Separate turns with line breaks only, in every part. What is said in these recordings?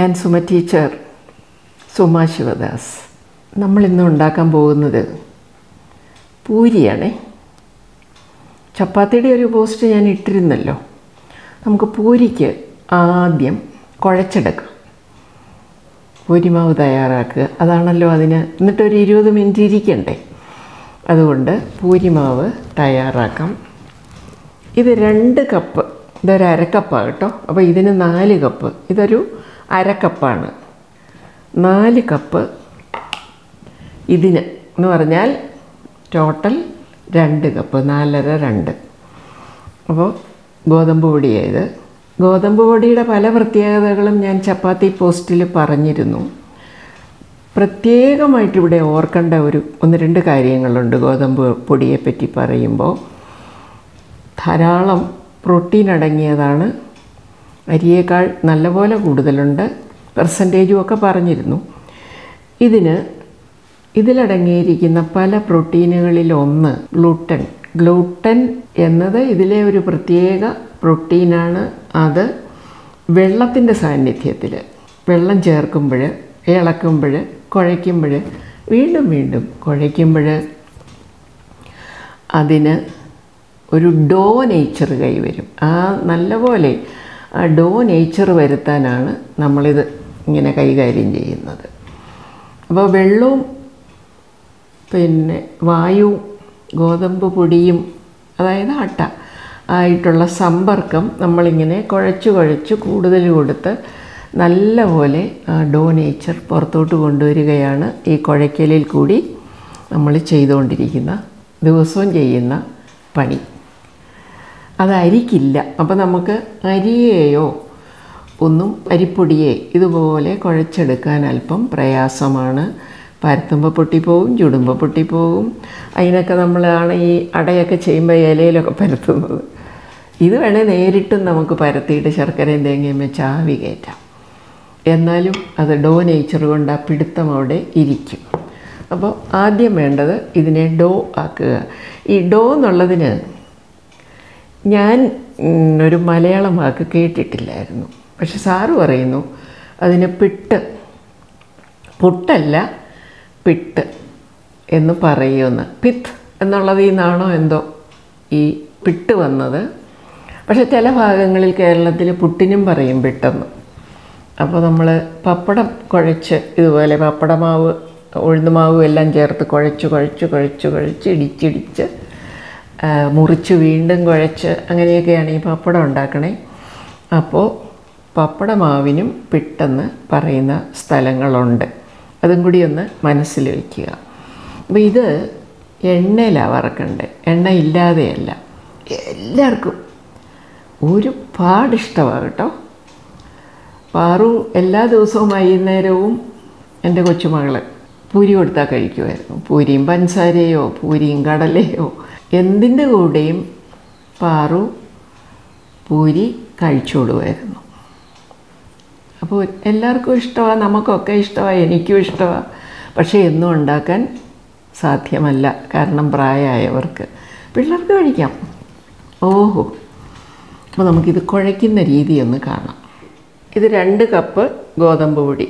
ഞാൻ സുമ ടീച്ചർ സുമ ശിവദാസ് നമ്മളിന്ന് ഉണ്ടാക്കാൻ പോകുന്നത് പൂരിയാണേ ചപ്പാത്തിയുടെ ഒരു പോസ്റ്റ് ഞാൻ ഇട്ടിരുന്നല്ലോ നമുക്ക് പൂരിക്ക് ആദ്യം കുഴച്ചെടുക്കാം പൂരിമാവ് തയ്യാറാക്കുക അതാണല്ലോ അതിന് എന്നിട്ടൊരു ഇരുപത് മിനിറ്റ് ഇരിക്കണ്ടേ അതുകൊണ്ട് പൂരിമാവ് തയ്യാറാക്കാം ഇത് രണ്ട് കപ്പ് ഇതൊരു അരക്കപ്പാണ് കേട്ടോ അപ്പോൾ ഇതിന് നാല് കപ്പ് ഇതൊരു അരക്കപ്പാണ് നാല് കപ്പ് ഇതിന് എന്ന് പറഞ്ഞാൽ ടോട്ടൽ രണ്ട് കപ്പ് നാലര രണ്ട് അപ്പോൾ ഗോതമ്പ് പൊടിയായത് ഗോതമ്പ് പൊടിയുടെ പല പ്രത്യേകതകളും ഞാൻ ചപ്പാത്തി പോസ്റ്റിൽ പറഞ്ഞിരുന്നു പ്രത്യേകമായിട്ട് ഇവിടെ ഓർക്കേണ്ട ഒരു ഒന്ന് രണ്ട് കാര്യങ്ങളുണ്ട് ഗോതമ്പ് പൊടിയെപ്പറ്റി പറയുമ്പോൾ ധാരാളം പ്രോട്ടീൻ അടങ്ങിയതാണ് അരിയേക്കാൾ നല്ലപോലെ കൂടുതലുണ്ട് പെർസെൻറ്റേജും ഒക്കെ പറഞ്ഞിരുന്നു ഇതിന് ഇതിലടങ്ങിയിരിക്കുന്ന പല പ്രോട്ടീനുകളിൽ ഒന്ന് ഗ്ലൂട്ടൻ ഗ്ലൂട്ടൻ എന്നത് ഇതിലെ ഒരു പ്രത്യേക പ്രോട്ടീനാണ് അത് വെള്ളത്തിൻ്റെ സാന്നിധ്യത്തിൽ വെള്ളം ചേർക്കുമ്പോൾ ഇളക്കുമ്പോൾ കുഴയ്ക്കുമ്പോൾ വീണ്ടും വീണ്ടും കുഴയ്ക്കുമ്പോൾ അതിന് ഒരു ഡോ നേച്ചർ കൈവരും ആ നല്ലപോലെ ആ ഡോ നേച്ചർ വരുത്താനാണ് നമ്മളിത് ഇങ്ങനെ കൈകാര്യം ചെയ്യുന്നത് അപ്പോൾ വെള്ളവും പിന്നെ വായുവും ഗോതമ്പ് പൊടിയും അതായത് ആട്ട ആയിട്ടുള്ള സമ്പർക്കം നമ്മളിങ്ങനെ കുഴച്ച് കുഴച്ച് കൂടുതൽ കൊടുത്ത് നല്ലപോലെ ആ ഡോ നേച്ചർ പുറത്തോട്ട് കൊണ്ടുവരികയാണ് ഈ കുഴയ്ക്കലിൽ കൂടി നമ്മൾ ചെയ്തുകൊണ്ടിരിക്കുന്ന ദിവസവും ചെയ്യുന്ന പണി അത് അരിക്കില്ല അപ്പോൾ നമുക്ക് അരിയെയോ ഒന്നും അരിപ്പൊടിയെ ഇതുപോലെ കുഴച്ചെടുക്കാൻ അല്പം പ്രയാസമാണ് പരത്തുമ്പോൾ പൊട്ടിപ്പോവും ചുടുമ്പോൾ പൊട്ടിപ്പോവും അതിനൊക്കെ നമ്മളാണ് ഈ അടയൊക്കെ ചെയ്യുമ്പോൾ ഇലയിലൊക്കെ പരത്തുന്നത് ഇത് വേണേൽ നേരിട്ടും നമുക്ക് പരത്തിയിട്ട് ശർക്കരയും തേങ്ങയും വെച്ച് ആവി കയറ്റാം എന്നാലും അത് ഡോ നേച്ചർ കൊണ്ട് ആ പിടുത്തം അവിടെ ഇരിക്കും അപ്പോൾ ആദ്യം വേണ്ടത് ഇതിനെ ഡോ ആക്കുക ഈ ഡോ എന്നുള്ളതിന് ഞാൻ ഒരു മലയാളം വാക്ക് കേട്ടിട്ടില്ലായിരുന്നു പക്ഷെ സാറ് പറയുന്നു അതിന് പിട്ട് പുട്ടല്ല പിട്ട് എന്ന് പറയുമെന്ന് പിത്ത് എന്നുള്ളതിൽ നിന്നാണോ എന്തോ ഈ പിട്ട് വന്നത് പക്ഷെ ചില ഭാഗങ്ങളിൽ കേരളത്തിൽ പുട്ടിനും പറയും പിട്ടെന്ന് അപ്പോൾ നമ്മൾ പപ്പടം കുഴച്ച് ഇതുപോലെ പപ്പടമാവ് ഉഴുന്നുമാവും എല്ലാം ചേർത്ത് കുഴച്ച് കുഴച്ച് കുഴച്ച് കുഴച്ച് ഇടിച്ചിടിച്ച് മുറിച്ച് വീണ്ടും കുഴച്ച് അങ്ങനെയൊക്കെയാണ് ഈ പപ്പടം ഉണ്ടാക്കണേ അപ്പോൾ പപ്പടമാവിനും പിട്ടെന്ന് പറയുന്ന സ്ഥലങ്ങളുണ്ട് അതും കൂടി ഒന്ന് മനസ്സിൽ വയ്ക്കുക അപ്പോൾ ഇത് എണ്ണയിലാണ് വറക്കണ്ടേ എണ്ണ ഇല്ലാതെയല്ല എല്ലാവർക്കും ഒരുപാട് ഇഷ്ടമാണ് കേട്ടോ പാറു എല്ലാ ദിവസവും വൈകുന്നേരവും എൻ്റെ കൊച്ചുമകൾ പൂരി കൊടുത്താൽ കഴിക്കുമായിരുന്നു പൂരിയും പഞ്ചസാരയോ പൂരിയും കടലയോ എന്തിൻ്റെ കൂടെയും പാറു പൂരി കഴിച്ചോടുമായിരുന്നു അപ്പോൾ എല്ലാവർക്കും ഇഷ്ടമാണ് നമുക്കൊക്കെ ഇഷ്ടമാണ് എനിക്കും ഇഷ്ടമാണ് പക്ഷേ എന്നും ഉണ്ടാക്കാൻ സാധ്യമല്ല കാരണം പ്രായമായവർക്ക് പിള്ളേർക്ക് കഴിക്കാം ഓഹോ അപ്പോൾ നമുക്കിത് കുഴയ്ക്കുന്ന രീതി ഒന്ന് കാണാം ഇത് രണ്ട് കപ്പ് ഗോതമ്പ് പൊടി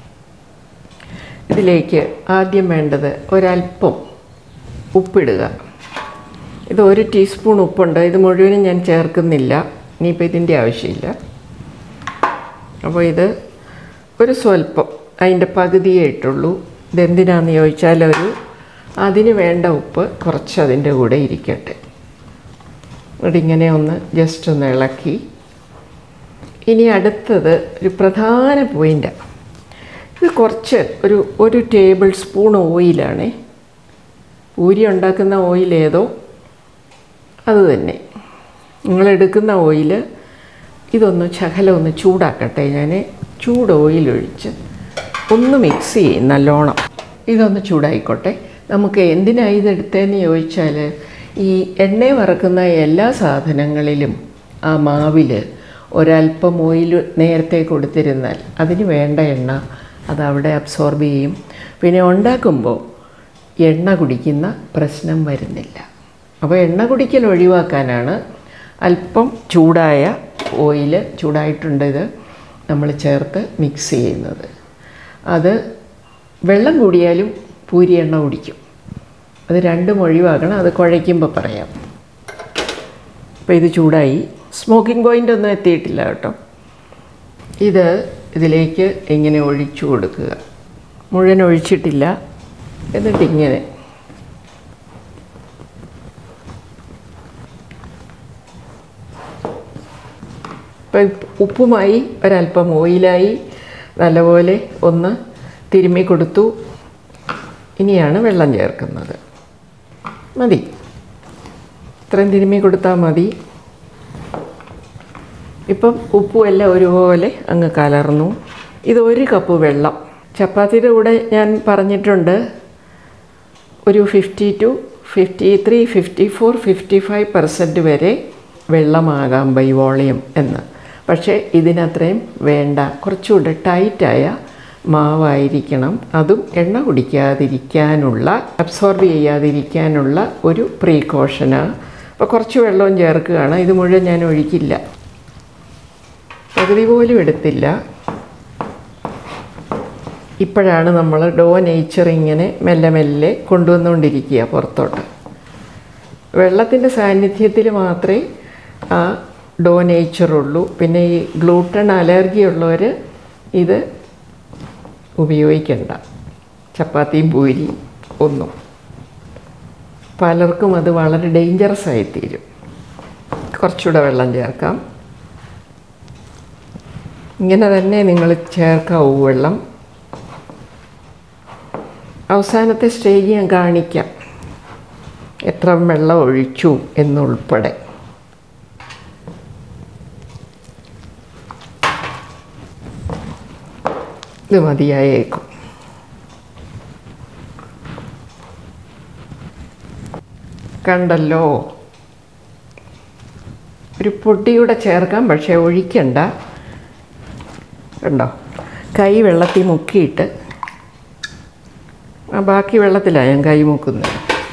ഇതിലേക്ക് ആദ്യം വേണ്ടത് ഒരല്പം ഉപ്പിടുക ഇത് ഒരു ടീസ്പൂൺ ഉപ്പുണ്ട് ഇത് മുഴുവനും ഞാൻ ചേർക്കുന്നില്ല ഇനിയിപ്പോൾ ഇതിൻ്റെ ആവശ്യമില്ല അപ്പോൾ ഇത് ഒരു സ്വല്പം അതിൻ്റെ പകുതിയേ ഇട്ടുള്ളൂ ഇതെന്തിനാണെന്ന് ചോദിച്ചാൽ ഒരു അതിന് വേണ്ട ഉപ്പ് കുറച്ച് അതിൻ്റെ കൂടെ ഇരിക്കട്ടെ എന്നിട്ടിങ്ങനെ ഒന്ന് ജസ്റ്റ് ഒന്ന് ഇളക്കി ഇനി അടുത്തത് ഒരു പ്രധാന പോയിൻ്റാണ് ഇത് കുറച്ച് ഒരു ഒരു ടേബിൾ സ്പൂൺ ഓയിലാണ് പൂരി ഉണ്ടാക്കുന്ന ഓയിൽ ഏതോ അത് തന്നെ നിങ്ങളെടുക്കുന്ന ഓയിൽ ഇതൊന്ന് ശകലം ഒന്ന് ചൂടാക്കട്ടെ ഞാൻ ചൂട് ഓയിൽ ഒഴിച്ച് ഒന്ന് മിക്സ് ചെയ്യും നല്ലോണം ഇതൊന്ന് ചൂടായിക്കോട്ടെ നമുക്ക് എന്തിനാണ് ഇതെടുത്തതെന്ന് ചോദിച്ചാൽ ഈ എണ്ണ വറക്കുന്ന എല്ലാ സാധനങ്ങളിലും ആ മാവിൽ ഒരല്പം ഓയിൽ നേരത്തെ കൊടുത്തിരുന്നാൽ അതിന് വേണ്ട എണ്ണ അത് അവിടെ അബ്സോർബ് ചെയ്യും പിന്നെ ഉണ്ടാക്കുമ്പോൾ എണ്ണ കുടിക്കുന്ന പ്രശ്നം വരുന്നില്ല അപ്പോൾ എണ്ണ കുടിക്കൽ ഒഴിവാക്കാനാണ് അല്പം ചൂടായ ഓയിൽ ചൂടായിട്ടുണ്ട് ഇത് നമ്മൾ ചേർത്ത് മിക്സ് ചെയ്യുന്നത് അത് വെള്ളം കൂടിയാലും പൂരി എണ്ണ കുടിക്കും അത് രണ്ടും ഒഴിവാക്കണം അത് കുഴയ്ക്കുമ്പോൾ പറയാം അപ്പോൾ ഇത് ചൂടായി സ്മോക്കിംഗ് പോയിൻ്റ് ഒന്നും എത്തിയിട്ടില്ല കേട്ടോ ഇത് ഇതിലേക്ക് ഇങ്ങനെ ഒഴിച്ചു കൊടുക്കുക മുഴുവൻ ഒഴിച്ചിട്ടില്ല എന്നിട്ട് ഇങ്ങനെ ഇപ്പം ഉപ്പുമായി ഒരല്പം ഓയിലായി നല്ലപോലെ ഒന്ന് തിരുമ്മി കൊടുത്തു ഇനിയാണ് വെള്ളം ചേർക്കുന്നത് മതി ഇത്രയും തിരുമ്മി കൊടുത്താൽ മതി ഇപ്പം ഉപ്പും എല്ലാം ഒരുപോലെ അങ്ങ് കലർന്നു ഇത് ഒരു കപ്പ് വെള്ളം ചപ്പാത്തിയുടെ കൂടെ ഞാൻ പറഞ്ഞിട്ടുണ്ട് ഒരു fifty two fifty three fifty four fifty five percent വരെ വെള്ളമാകാം ബൈ വോളിയം എന്ന് പക്ഷേ ഇതിനത്രയും വേണ്ട കുറച്ചുകൂടെ ടൈറ്റായ മാവായിരിക്കണം അതും എണ്ണ കുടിക്കാതിരിക്കാനുള്ള അബ്സോർബ് ചെയ്യാതിരിക്കാനുള്ള ഒരു പ്രീക്കോഷനാണ് അപ്പോൾ കുറച്ച് വെള്ളവും ചേർക്കുകയാണ് ഇത് മുഴുവൻ ഞാൻ ഒഴിക്കില്ല പകുതി പോലും എടുത്തില്ല ഇപ്പോഴാണ് നമ്മൾ ഡോ നേച്ചർ ഇങ്ങനെ മെല്ലെ മെല്ലെ കൊണ്ടുവന്നുകൊണ്ടിരിക്കുക പുറത്തോട്ട് വെള്ളത്തിൻ്റെ സാന്നിധ്യത്തിൽ മാത്രമേ ആ ഡോ നേച്ചറുള്ളൂ പിന്നെ ഈ ഗ്ലൂട്ടൺ അലർജി ഉള്ളവർ ഇത് ഉപയോഗിക്കണ്ട ചപ്പാത്തിയും പൂരി ഒന്നും പലർക്കും അത് വളരെ ഡേഞ്ചറസ് ആയിത്തീരും കുറച്ചുകൂടെ വെള്ളം ചേർക്കാം ഇങ്ങനെ തന്നെ നിങ്ങൾ ചേർക്കാവൂ വെള്ളം അവസാനത്തെ സ്റ്റേജ് ഞാൻ കാണിക്കാം എത്ര വെള്ളം ഒഴിച്ചു എന്നുൾപ്പെടെ ഇത് മതിയായേക്കും കണ്ടല്ലോ ഒരു പൊടിയൂടെ ചേർക്കാം പക്ഷേ ഒഴിക്കണ്ട കണ്ടോ കൈ വെള്ളത്തിൽ മുക്കിയിട്ട് ആ ബാക്കി വെള്ളത്തിലാണ് ഞാൻ കൈ മുക്കുന്നത്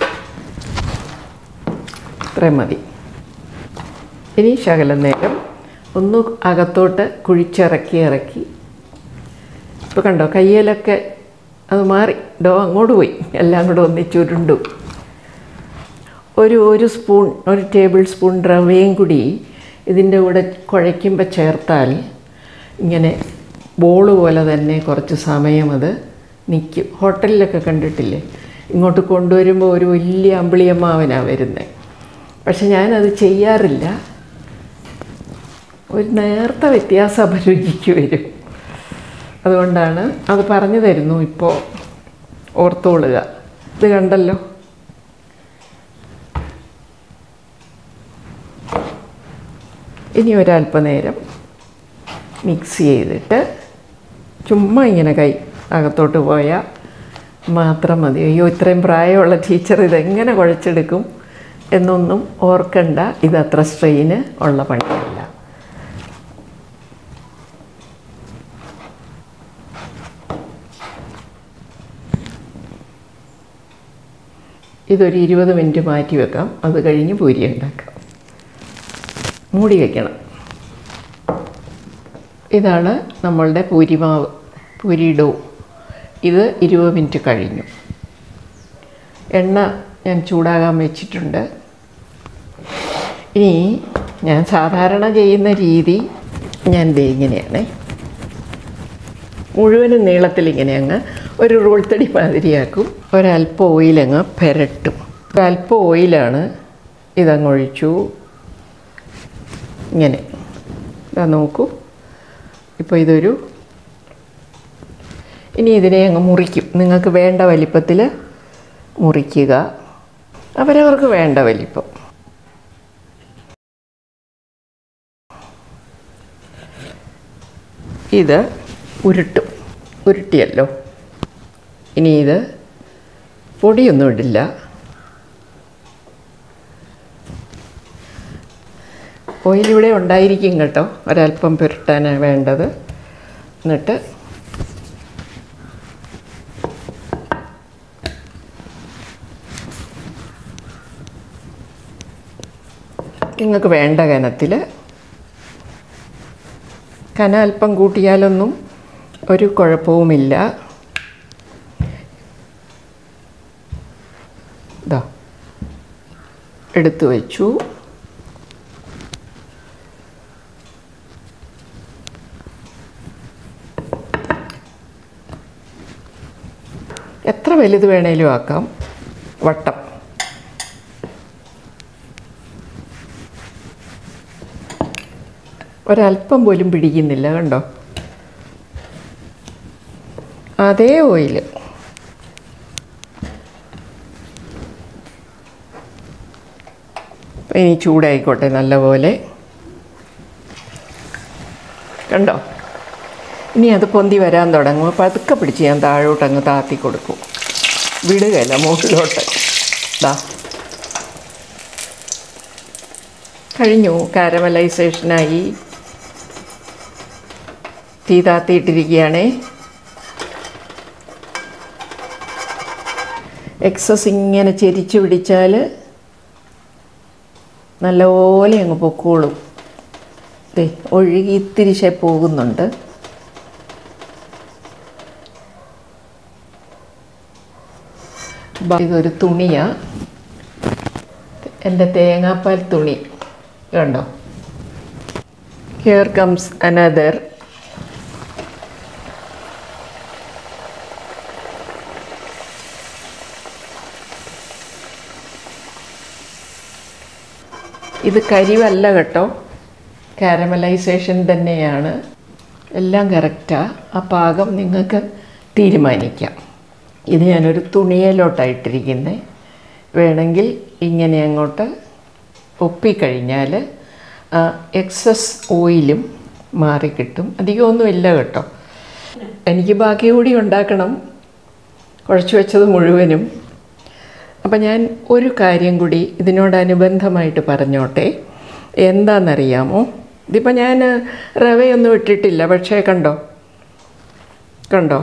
ഇത്രയും മതി ഇനി ശകലം നേരം ഒന്ന് അകത്തോട്ട് കുഴിച്ചിറക്കി ഇറക്കി ഇപ്പോൾ കണ്ടോ കയ്യിലൊക്കെ അത് മാറി ഡോ അങ്ങോട്ട് പോയി എല്ലാം കൂടെ ഒന്നിച്ചുരുണ്ടു ഒരു ഒരു സ്പൂൺ ഒരു ടേബിൾ സ്പൂൺ റവയും കൂടി ഇതിൻ്റെ കൂടെ കുഴയ്ക്കുമ്പോൾ ചേർത്താൽ ഇങ്ങനെ ബോൾ പോലെ തന്നെ കുറച്ച് സമയം അത് നിൽക്കും ഹോട്ടലിലൊക്കെ കണ്ടിട്ടില്ലേ ഇങ്ങോട്ട് കൊണ്ടുവരുമ്പോൾ ഒരു വലിയ അമ്പിളിയമ്മാവനാണ് വരുന്നത് പക്ഷെ ഞാനത് ചെയ്യാറില്ല ഒരു നേർത്ത വ്യത്യാസം അഭിരുചിക്ക് വരും അതുകൊണ്ടാണ് അത് പറഞ്ഞു തരുന്നു ഇപ്പോൾ ഓർത്തോളുക ഇത് കണ്ടല്ലോ ഇനി ഒരല്പനേരം മിക്സ് ചെയ്തിട്ട് ചുമ്മാ ഇങ്ങനെ കൈ അകത്തോട്ട് പോയാൽ മാത്രം മതി അയ്യോ ഇത്രയും പ്രായമുള്ള ടീച്ചർ ഇതെങ്ങനെ കുഴച്ചെടുക്കും എന്നൊന്നും ഓർക്കണ്ട ഇതത്ര സ്ട്രെയിന് ഉള്ള പണിയല്ല ഇതൊരു ഇരുപത് മിനിറ്റ് മാറ്റി വെക്കാം അത് കഴിഞ്ഞ് പൂരി ഉണ്ടാക്കാം മൂടി വയ്ക്കണം ഇതാണ് നമ്മളുടെ പൂരിമാവ് പൂരി ഡോ ഇത് ഇരുപത് മിനിറ്റ് കഴിഞ്ഞു എണ്ണ ഞാൻ ചൂടാകാൻ വെച്ചിട്ടുണ്ട് ഇനി ഞാൻ സാധാരണ ചെയ്യുന്ന രീതി ഞാൻ ദേ ഇങ്ങനെയാണ് മുഴുവനും നീളത്തിൽ ഇങ്ങനെ അങ്ങ് ഒരു റോൾ തടി മാതിരിയാക്കും ഒരല്പം ഓയിലങ്ങ് പുരട്ടും ഒരല്പം ഓയിലാണ് ഇതങ്ങ് ഒഴിച്ചു ഇങ്ങനെ ഇതാ നോക്കൂ ഇപ്പോൾ ഇതൊരു ഇനി ഇതിനെ അങ്ങ് മുറിക്കും നിങ്ങൾക്ക് വേണ്ട വലിപ്പത്തിൽ മുറിക്കുക അവരവർക്ക് വേണ്ട വലിപ്പം ഇത് ഉരുട്ടും ഉരുട്ടിയല്ലോ ഇനി ഇത് പൊടിയൊന്നും ഇടില്ല ഓയിലിവിടെ ഉണ്ടായിരിക്കും കേട്ടോ ഒരല്പം പുരട്ടാനാണ് വേണ്ടത് എന്നിട്ട് നിങ്ങൾക്ക് വേണ്ട കനത്തിൽ കന അല്പം കൂട്ടിയാലൊന്നും ഒരു കുഴപ്പവുമില്ല ഇതാ എടുത്തു വെച്ചു എത്ര വലുത് വേണേലും ആക്കാം വട്ടം ഒരല്പം പോലും പിടിക്കുന്നില്ല കണ്ടോ അതേ ഓയിൽ ഇനി ചൂടായിക്കോട്ടെ നല്ലപോലെ കണ്ടോ ഇനി അത് പൊന്തി വരാൻ തുടങ്ങും അപ്പോൾ അതൊക്കെ പിടിച്ച് ഞാൻ താഴോട്ട് അങ്ങ് താത്തി കൊടുക്കും വിടുകയില്ല മുകളിലോട്ട് ദാ കഴിഞ്ഞു കാരമലൈസേഷനായി തീ താത്തിയിട്ടിരിക്കുകയാണേ എക്സസ് ഇങ്ങനെ ചെരിച്ച് പിടിച്ചാൽ നല്ലപോലെ അങ്ങ് പൊക്കോളും ദേ ഒഴുകി ഇത്തിരി ശേ പോകുന്നുണ്ട് ബ- ഇതൊരു തുണിയാ എൻ്റെ തേങ്ങാപ്പാൽ തുണി കണ്ടോ ഹിയർ കംസ് അനദർ ഇത് കരിവല്ല കേട്ടോ കാരമലൈസേഷൻ തന്നെയാണ് എല്ലാം കറക്റ്റാണ് ആ പാകം നിങ്ങൾക്ക് തീരുമാനിക്കാം ഇത് ഞാനൊരു തുണിയിലോട്ടായിട്ടിരിക്കുന്നത് വേണമെങ്കിൽ ഇങ്ങനെ അങ്ങോട്ട് ഒപ്പിക്കഴിഞ്ഞാൽ എക്സസ് ഓയിലും മാറിക്കിട്ടും അധികമൊന്നുമില്ല കേട്ടോ എനിക്ക് ബാക്കി കൂടി ഉണ്ടാക്കണം കുഴച്ച് വെച്ചത് മുഴുവനും അപ്പം ഞാൻ ഒരു കാര്യം കൂടി ഇതിനോടനുബന്ധമായിട്ട് പറഞ്ഞോട്ടെ എന്താണെന്നറിയാമോ ഇതിപ്പോൾ ഞാൻ റവയൊന്നും ഇട്ടിട്ടില്ല പക്ഷേ കണ്ടോ കണ്ടോ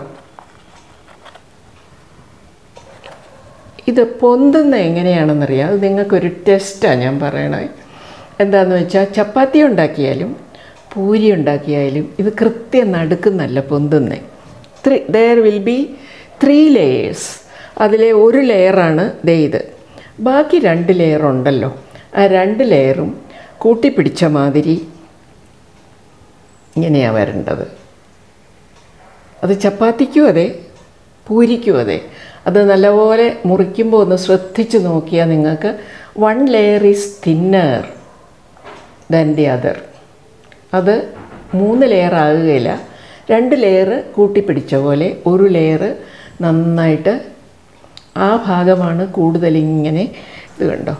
ഇത് പൊന്തുന്ന എങ്ങനെയാണെന്നറിയാം അത് നിങ്ങൾക്കൊരു ടെസ്റ്റാണ് ഞാൻ പറയണത് എന്താണെന്ന് വെച്ചാൽ ചപ്പാത്തി ഉണ്ടാക്കിയാലും പൂരി ഉണ്ടാക്കിയാലും ഇത് കൃത്യം നടുക്കുന്നല്ല പൊന്തുന്നത് three there will be three layers അതിലെ ഒരു ലെയറാണ് ദേ ഇത് ബാക്കി രണ്ട് ലെയർ ഉണ്ടല്ലോ ആ രണ്ട് ലെയറും കൂട്ടിപ്പിടിച്ച മാതിരി ഇങ്ങനെയാണ് വരേണ്ടത് അത് ചപ്പാത്തിക്കും അതെ പൂരിക്കും അതെ അത് നല്ലപോലെ മുറിക്കുമ്പോൾ ഒന്ന് ശ്രദ്ധിച്ച് നോക്കിയാൽ നിങ്ങൾക്ക് one layer is thinner than the other അത് മൂന്ന് ലെയർ ആകുകയില്ല രണ്ട് ലെയർ കൂട്ടിപ്പിടിച്ച പോലെ ഒരു ലെയർ നന്നായിട്ട് ആ ഭാഗമാണ് കൂടുതൽ ഇങ്ങനെ ഇത് കണ്ടോ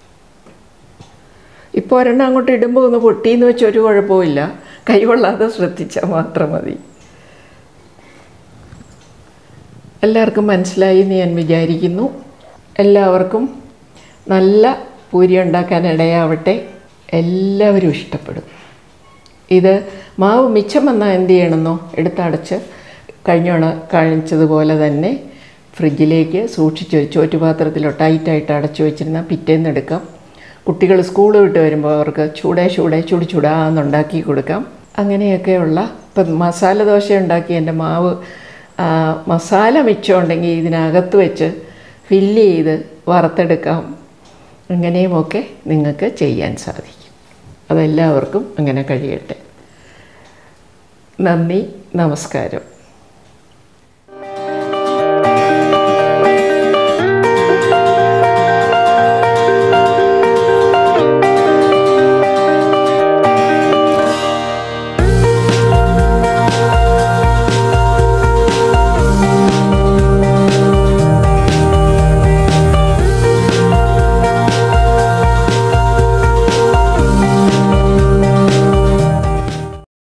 ഇപ്പോൾ ഒരെണ്ണം അങ്ങോട്ട് ഇടുമ്പോൾ ഒന്ന് പൊട്ടിയെന്ന് വെച്ച് ഒരു കുഴപ്പമില്ല കൈകൊള്ളാതെ ശ്രദ്ധിച്ചാൽ മാത്രം മതി എല്ലാവർക്കും മനസ്സിലായി എന്ന് ഞാൻ വിചാരിക്കുന്നു എല്ലാവർക്കും നല്ല പൂരി ഉണ്ടാക്കാൻ ഇടയാവട്ടെ എല്ലാവരും ഇഷ്ടപ്പെടും ഇത് മാവ് മിച്ചം വന്നാൽ എന്ത് ചെയ്യണമെന്നോ എടുത്തടച്ച് കഴിഞ്ഞോണ കാണിച്ചതുപോലെ തന്നെ ഫ്രിഡ്ജിലേക്ക് സൂക്ഷിച്ച് ഒരു ചോറ്റുപാത്രത്തിലോ ടൈറ്റായിട്ട് അടച്ചു വെച്ചിരുന്നാൽ പിറ്റേന്ന് എടുക്കാം കുട്ടികൾ സ്കൂൾ വിട്ട് വരുമ്പോൾ അവർക്ക് ചൂടേ ചൂടേ ചുടി ചുടാന്നുണ്ടാക്കി കൊടുക്കാം അങ്ങനെയൊക്കെയുള്ള ഇപ്പം മസാല ദോശ ഉണ്ടാക്കി എൻ്റെ മാവ് ആ, മസാല മിച്ചമുണ്ടെങ്കിൽ ഇതിനകത്ത് വെച്ച് ഫില്ല് ചെയ്ത് വറുത്തെടുക്കാം അങ്ങനെയുമൊക്കെ നിങ്ങൾക്ക് ചെയ്യാൻ സാധിക്കും അതെല്ലാവർക്കും അങ്ങനെ കഴിയട്ടെ നന്ദി നമസ്കാരം